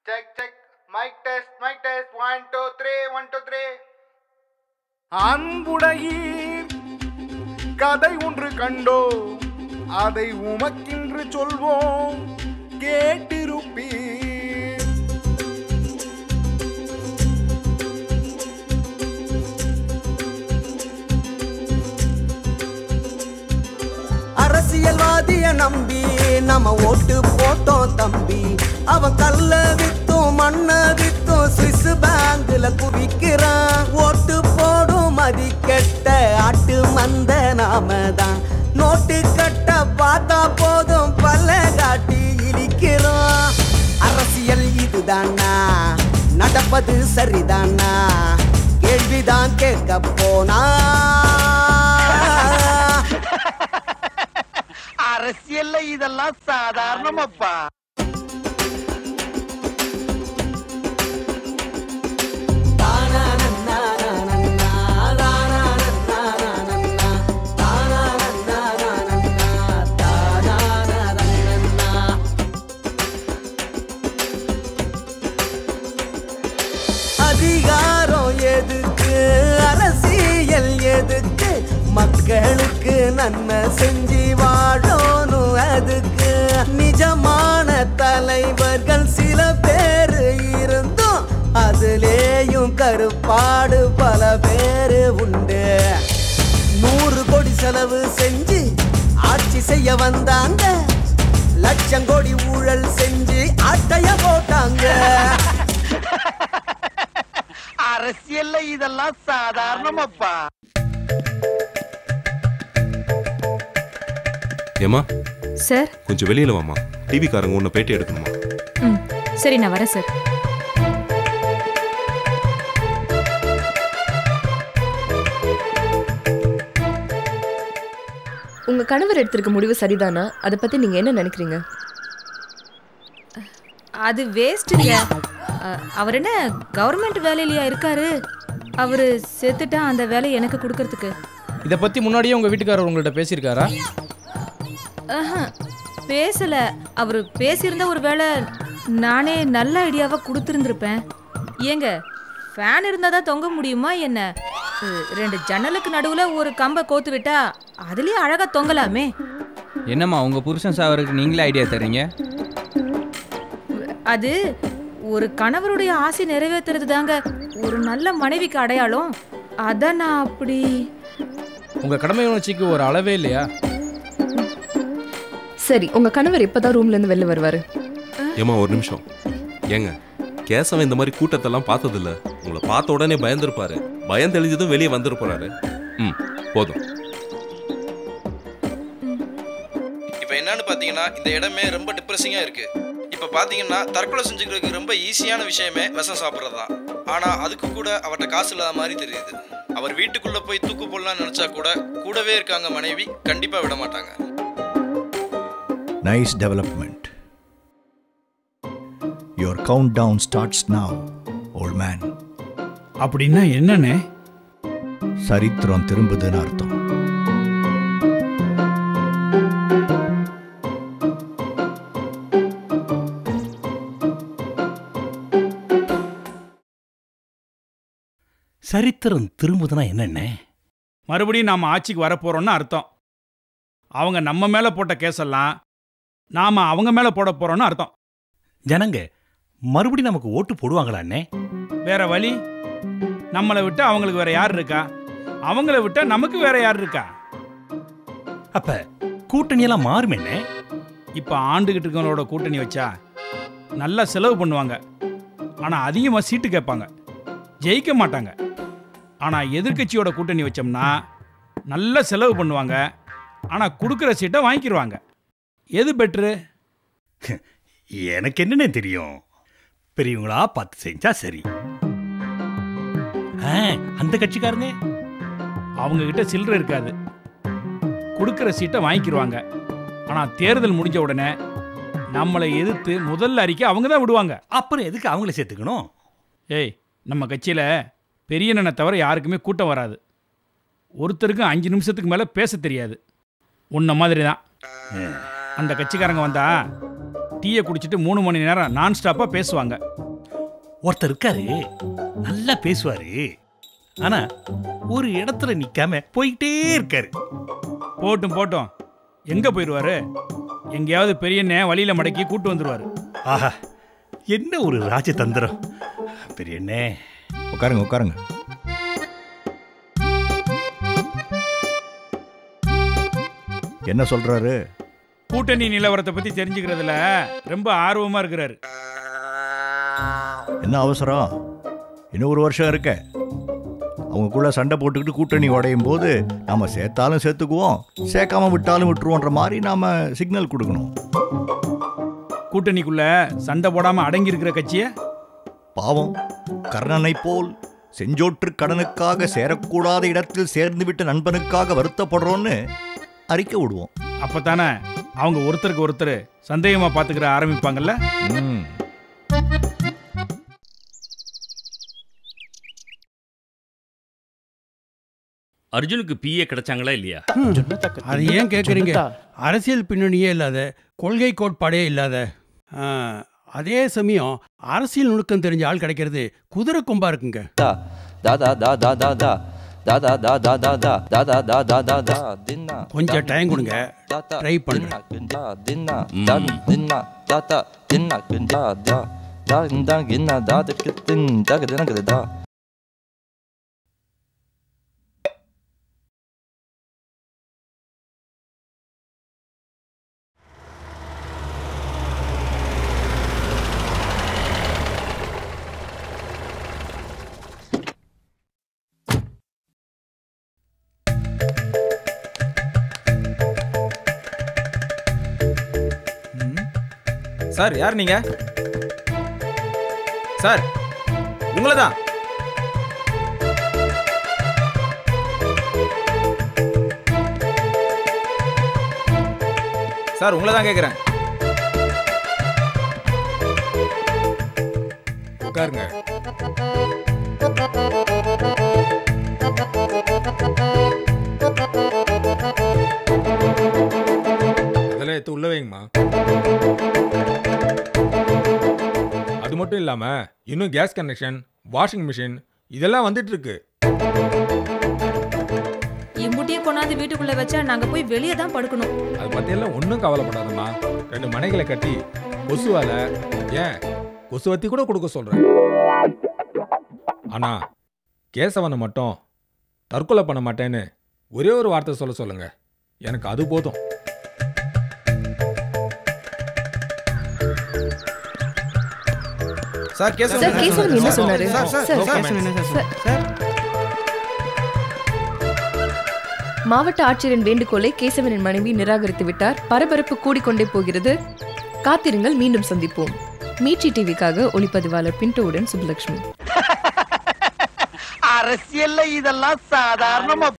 Check, check. Mic test, mic test. One, two, three, one, two, three. அன்புடையீர் கதை ஒன்று கண்டோ அதை உமக்கின்று சொல்வோம் கேட்டிருப்பீர் அரசியல்வாதிய நம்பி நம்ம ஓட்டு போட்டோம் தம்பி அவன் கல்ல வித்தும் மண்ண வித்தும் சுவிஸ் பேங்க்ல குவிக்கிறான் ஓட்டு போடும் மதி கெட்ட ஆட்டு மந்த நாம தான் நோட்டு கட்ட பார்த்தா போதும் பல்ல காட்டி இழிக்கிறோம் அரசியல் இதுதானா நடப்பது சரிதானா கேள்விதான் கேட்க போனா அரசியல்ல இதெல்லாம் சாதாரணமாப்பா அதிகாரம் எதுக்கு அரசியல் எதுக்கு மக்களுக்கு நன்மை செஞ்சு வாழணும் அதுக்கு நிஜமான தலைவர்கள் சில பேர் இருந்தும் அதுலேயும் கருப்பாடு பல பேர் உண்டு நூறு கோடி செலவு செஞ்சு ஆட்சி செய்ய வந்தாங்க லட்சம் கோடி ஊழல் செஞ்சு ஆட்டைய போட்டாங்க அரசியல்ல இதெல்லாம் சாதாரணமாப்பா ஏமா சார் கொஞ்சம் வெளியில வாமா டிவி காரங்க உன்னை பேட்டி எடுக்கணுமா ம் சரி நான் வரேன் சார் உங்க கணவர் எடுத்திருக்க முடிவு சரிதானா அதை பத்தி நீங்க என்ன நினைக்கிறீங்க அது வேஸ்ட்டுங்க அவர் என்ன கவர்மெண்ட் வேலையிலயா இருக்காரு அவர் செத்துட்டா அந்த வேலையை எனக்கு கொடுக்கறதுக்கு இதை பற்றி முன்னாடியே உங்கள் வீட்டுக்காரர் உங்கள்கிட்ட பேசியிருக்காரா ஆஹா, பேசல அவர் பேசியிருந்தா ஒரு வேளை நானே நல்ல ஐடியாவா கொடுத்துருந்துருப்பேன் ஏங்க ஃபேன் இருந்தால் தான் தொங்க முடியுமா என்ன அஹ், ரெண்டு ஜன்னலுக்கு நடுவில் ஒரு கம்பை கோத்து விட்டா அதுலேயே அழகாக தொங்கலாமே என்னம்மா உங்கள் புருஷன் சாவருக்கு நீங்களே ஐடியா தர்றீங்க அது ஒரு கணவருடைய ஆசை நிறைவேற்றுறது தாங்க ஒரு நல்ல மனைவிக்கு அடையாளம் அதான் நான் அப்படி உங்கள் கடமை உணர்ச்சிக்கு ஒரு அளவே இல்லையா சரி உங்க கணவர் எப்பதான் ரூம்ல இருந்து வெளில வருவாரு ஏமா ஒரு நிமிஷம் ஏங்க கேசவன் இந்த மாதிரி கூட்டத்தெல்லாம் பார்த்ததில்ல உங்களை பார்த்த உடனே பயந்துருப்பாரு பயம் தெளிஞ்சதும் வெளியே வந்துட போறாரு ம் போதும் இப்போ என்னன்னு பார்த்தீங்கன்னா இந்த இடமே ரொம்ப டிப்ரெசிங்காக இருக்கு இப்போ பார்த்தீங்கன்னா தற்கொலை செஞ்சுக்கிறதுக்கு ரொம்ப ஈஸியான விஷயமே விஷம் சாப்பிட்றது தான் ஆனால் அதுக்கு கூட அவர்கிட்ட காசு இல்லாத மாதிரி தெரியுது அவர் வீட்டுக்குள்ளே போய் தூக்கு போடலாம்னு நினச்சா கூட கூடவே இருக்காங்க மனைவி கண்டிப்பாக விட மாட்டாங்க Nice development. Your countdown starts now, old man. அப்படின்னா என்னண்ணே சரித்திரம் திரும்புதுன்னு அர்த்தம் சரித்திரம் திரும்புதுன்னா என்னண்ணே மறுபடியும் நாம் ஆட்சிக்கு வரப்போறோம்னு அர்த்தம் அவங்க நம்ம மேலே போட்ட கேஸெல்லாம் நாம் அவங்க மேலே போட போறோம்னு அர்த்தம் ஜனங்க மறுபடியும் நமக்கு ஓட்டு போடுவாங்களா அண்ணே வேற வழி நம்மளை விட்டு அவங்களுக்கு வேற யார் இருக்கா அவங்கள விட்டா நமக்கு வேற யார் இருக்கா அப்ப கூட்டணி எல்லாம் மாறும் என்ன இப்போ ஆண்டுகிட்டு இருக்கவங்களோட கூட்டணி வச்சா நல்லா செலவு பண்ணுவாங்க ஆனால் அதிகமாக சீட்டு கேட்பாங்க ஜெயிக்க மாட்டாங்க ஆனால் எதிர்க்கட்சியோட கூட்டணி வச்சோம்னா நல்ல செலவு பண்ணுவாங்க ஆனால் கொடுக்குற சீட்டை வாங்கிக்கிருவாங்க எது பெட்ரு எனக்கு என்னன்னே தெரியும் பெரியவங்களா பார்த்து செஞ்சா சரி ஆ, அந்த கட்சிக்காரங்க அவங்க கிட்ட சில்லறை இருக்காது கொடுக்குற சீட்டை வாங்கிக்கிருவாங்க ஆனால் தேர்தல் முடிஞ்ச உடனே நம்மளை எதிர்த்து முதல்ல அறிக்கை அவங்க தான் விடுவாங்க அப்புறம் எதுக்கு அவங்கள சேர்த்துக்கணும் ஏய் நம்ம கட்சியில் பெரியண்ணனை தவிர யாருக்குமே கூட்டம் வராது ஒருத்தருக்கும் அஞ்சு நிமிஷத்துக்கு மேலே பேச தெரியாது உன்ன மாதிரி தான் அந்த கட்சிக்காரங்க வந்தா டீயை குடிச்சிட்டு மூணு மணி நேரம் நான் ஸ்டாப்பா பேசுவாங்க ஒருத்தர் இருக்காரு நல்லா பேசுவாரு ஆனா ஒரு இடத்துல நிக்காம போயிட்டே இருக்காரு போட்டும் போட்டும் எங்க போயிடுவாரு எங்கேயாவது பெரியண்ணே வழியில மடக்கி கூட்டு வந்துருவாரு ஆஹா என்ன ஒரு ராஜதந்திரம் பெரியண்ணே உட்காருங்க உட்காருங்க என்ன சொல்றாரு கூட்டணி நிலவரத்தை பத்தி தெரிஞ்சுக்கிறதுல ரொம்ப ஆர்வமா இருக்கிறாரு என்ன அவசரம் இன்னும் ஒரு வருஷம் இருக்க அவங்கக்குள்ள சண்டை போட்டுக்கிட்டு கூட்டணி உடையும் போது நாம சேர்த்தாலும் சேர்த்துக்குவோம் சேர்க்காம விட்டாலும் விட்டுருவோன்ற மாதிரி நாம சிக்னல் கொடுக்கணும் கூட்டணிக்குள்ள சண்டை போடாம அடங்கி இருக்கிற கட்சியை பாவம் கர்ணனை போல் செஞ்சோற்று கடனுக்காக சேரக்கூடாத இடத்தில் சேர்ந்துவிட்ட நண்பனுக்காக வருத்தப்படுறோன்னு அறிக்கை விடுவோம் அப்பதானே அவங்க ஒருத்தருக்கு ஒருத்தர் சந்தேகமா பாத்துக்கிற ஆரம்பிப்பாங்கல்ல ம் அர்ஜுனுக்கு பிஏ கிடைச்சாங்களா இல்லையா அது ஏன் கேட்குறீங்க அரசியல் பின்னணியே இல்லாத கொள்கை கோட்பாடே இல்லாத ஆ, அதே சமயம் அரசியல் நுணுக்கம் தெரிஞ்ச ஆள் கிடைக்கிறது குதிரை கொம்பா இருக்குங்க da da da da da da da da da da da da da da da da da da da dinna கொஞ்சம் டைம் கொடுங்க ட்ரை பண்ணுறேன் dinna dinna da dinna da da dinna dinna da da da dinna da da din da da da da sir யார் நீங்க sir உங்களை தான் sir உங்களை தான் கேட்குறேன் உட்காருங்க அதெல்லாம் எடுத்து உள்ள வைங்கம்மா அது மட்டும் இல்லாம இன்னும் கேஸ் கனெக்ஷன் வாஷிங் மிஷின் இதெல்லாம் வந்துட்டு இருக்கு இம்புட்டியே கொண்டாந்து வீட்டுக்குள்ள வச்சா நாங்க போய் வெளியே தான் படுக்கணும் அது பத்தியெல்லாம் ஒன்றும் கவலைப்படாதம்மா ரெண்டு மனைகளை கட்டி கொசுவால ஏன் கொசுவத்தி கூட கொடுக்க சொல்றேன் ஆனா கேசவனை மட்டும் தற்கொலை பண்ண மாட்டேன்னு ஒரே ஒரு வார்த்தை சொல்ல சொல்லுங்க எனக்கு அது போதும் சார் கேசவன் சார், கேசவன் என்ன சொன்னாரு? சார் சார் சார், கேசவன் என்ன சார் சார் மாவட்ட ஆட்சியரின் வேண்டுகோளை கேசவனின் மனைவி நிராகரித்து விட்டார் பரபரப்பு கூடிக்கொண்டே போகிறது காத்திருங்கள் மீண்டும் சந்திப்போம் மீட்சி டிவிக்காக ஒளிப்பதிவாளர் பின்டோவுடன் சுப்புலட்சுமி அரசியல்ல இதெல்லாம் சாதாரணமா